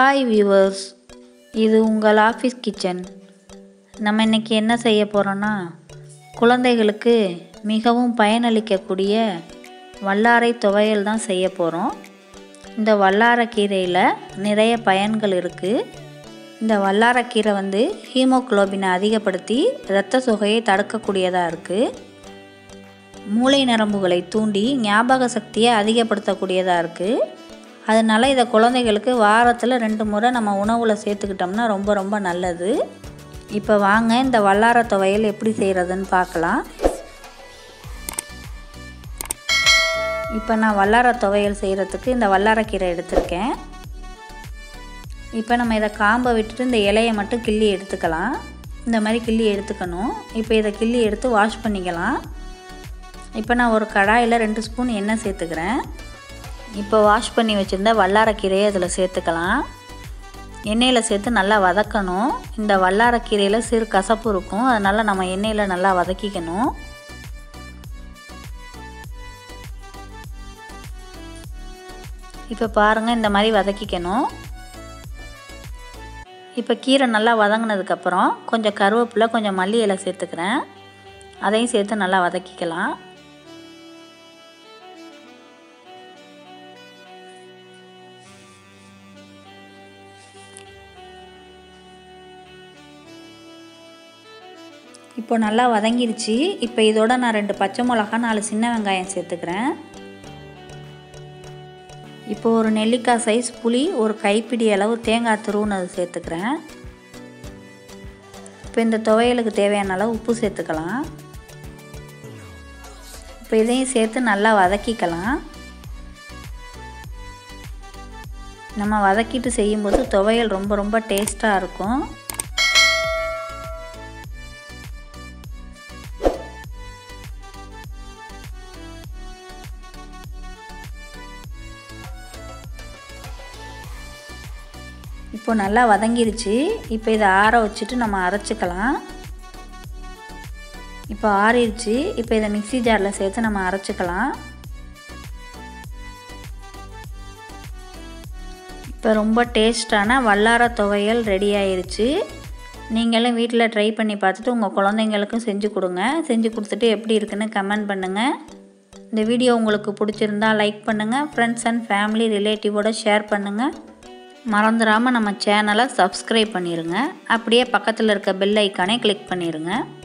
hi viewers இது உங்கள் office kitchen நம்ம இன்றைக்கி என்ன செய்ய போகிறோன்னா குழந்தைகளுக்கு மிகவும் பயனளிக்கக்கூடிய வல்லாரை துவையல் தான் செய்ய போகிறோம் இந்த வல்லாரக்கீரையில் நிறைய பயன்கள் இருக்குது இந்த வல்லாரக்கீரை வந்து ஹீமோகுளோபினை அதிகப்படுத்தி இரத்த சுகையை தடுக்கக்கூடியதாக இருக்குது மூளை நரம்புகளை தூண்டி ஞாபக சக்தியை அதிகப்படுத்தக்கூடியதாக இருக்குது அதனால் இதை குழந்தைகளுக்கு வாரத்தில் ரெண்டு முறை நம்ம உணவில் சேர்த்துக்கிட்டோம்னா ரொம்ப ரொம்ப நல்லது இப்போ வாங்க இந்த வல்லார துவையல் எப்படி செய்கிறதுன்னு பார்க்கலாம் இப்போ நான் வல்லார துவையல் செய்கிறதுக்கு இந்த வல்லாரக்கீரை எடுத்திருக்கேன் இப்போ நம்ம இதை காம்பை விட்டுட்டு இந்த இலையை மட்டும் கிள்ளி எடுத்துக்கலாம் இந்த மாதிரி கிள்ளி எடுத்துக்கணும் இப்போ இதை கிள்ளி எடுத்து வாஷ் பண்ணிக்கலாம் இப்போ நான் ஒரு கடாயில் ரெண்டு ஸ்பூன் எண்ணெய் சேர்த்துக்கிறேன் இப்போ வாஷ் பண்ணி வச்சுருந்த வல்லாரக்கீரையை அதில் சேர்த்துக்கலாம் எண்ணெயில் சேர்த்து நல்லா வதக்கணும் இந்த வல்லாரக்கீரையில் சிறு கசப்பு இருக்கும் அதனால் நம்ம எண்ணெயில் நல்லா வதக்கிக்கணும் இப்போ பாருங்கள் இந்த மாதிரி வதக்கிக்கணும் இப்போ கீரை நல்லா வதங்கினதுக்கப்புறம் கொஞ்சம் கருவேப்பிலை கொஞ்சம் மல்லி இலை சேர்த்துக்கிறேன் அதையும் சேர்த்து நல்லா வதக்கிக்கலாம் இப்போ நல்லா வதங்கிருச்சு இப்போ இதோட நான் ரெண்டு பச்சை மிளகா நாலு சின்ன வெங்காயம் சேர்த்துக்கிறேன் இப்போ ஒரு நெல்லிக்காய் சைஸ் புளி ஒரு கைப்பிடி அளவு தேங்காய் துருவுனது சேர்த்துக்கிறேன் இப்போ இந்த துவையலுக்கு தேவையான அளவு உப்பு சேர்த்துக்கலாம் இப்போ இதையும் சேர்த்து நல்லா வதக்கிக்கலாம் நம்ம வதக்கிட்டு செய்யும்போது துவையல் ரொம்ப ரொம்ப டேஸ்ட்டாக இருக்கும் இப்போ நல்லா வதங்கிருச்சு இப்போ இதை ஆற வச்சுட்டு நம்ம அரைச்சிக்கலாம் இப்போ ஆறிடுச்சு இப்போ இதை மிக்சி ஜாரில் சேர்த்து நம்ம அரைச்சிக்கலாம் இப்போ ரொம்ப டேஸ்டான வல்லார துவையல் ரெடி ஆயிருச்சு நீங்களும் வீட்டில் ட்ரை பண்ணி பார்த்துட்டு உங்கள் குழந்தைங்களுக்கும் செஞ்சு கொடுங்க செஞ்சு கொடுத்துட்டு எப்படி இருக்குன்னு கமெண்ட் பண்ணுங்கள் இந்த வீடியோ உங்களுக்கு பிடிச்சிருந்தா லைக் பண்ணுங்கள் ஃப்ரெண்ட்ஸ் அண்ட் ஃபேமிலி ரிலேட்டிவோட ஷேர் பண்ணுங்கள் மறந்துடாமல் நம்ம சேனலை சப்ஸ்கிரைப் பண்ணிடுங்க அப்படியே பக்கத்தில் இருக்க பெல் ஐக்கானே கிளிக் பண்ணிடுங்க